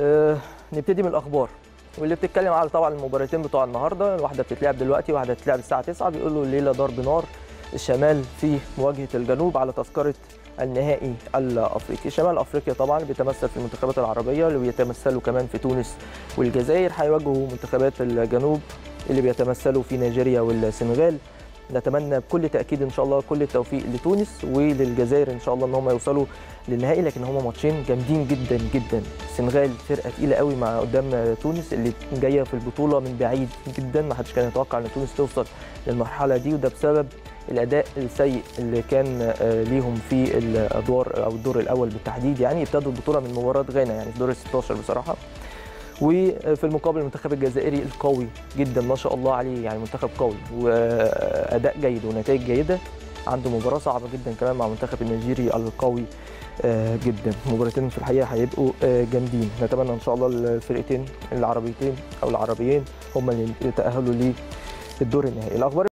آه، نبتدي من الاخبار واللي بتتكلم على طبعا المباراتين بتوع النهارده واحده بتتلعب دلوقتي واحده بتتلعب الساعه 9 بيقولوا الليله ضرب نار الشمال في مواجهه الجنوب على تذكره النهائي الافريقي شمال افريقيا طبعا بيتمثل في المنتخبات العربيه اللي بيتمثلوا كمان في تونس والجزائر هيواجهوا منتخبات الجنوب اللي بيتمثلوا في نيجيريا والسنغال نتمنى بكل تاكيد ان شاء الله كل التوفيق لتونس وللجزائر ان شاء الله ان هم يوصلوا للنهائي لكن هم ماتشين جامدين جدا جدا السنغال فرقه تقيله قوي مع قدام تونس اللي جايه في البطوله من بعيد جدا ما حدش كان يتوقع ان تونس توصل للمرحله دي وده بسبب الاداء السيء اللي كان آه، ليهم في الادوار او الدور الاول بالتحديد يعني ابتدوا البطوله من مباراه غانا يعني في دور ال 16 بصراحه وفي المقابل المنتخب الجزائري القوي جدا ما شاء الله عليه يعني منتخب قوي واداء جيد ونتائج جيده عنده مباراه صعبه جدا كمان مع المنتخب النيجيري القوي آه، جدا مباراتين في الحقيقه هيبقوا آه، جامدين نتمنى ان شاء الله الفرقتين العربيتين او العربيين هم اللي يتاهلوا للدور النهائي الاخبار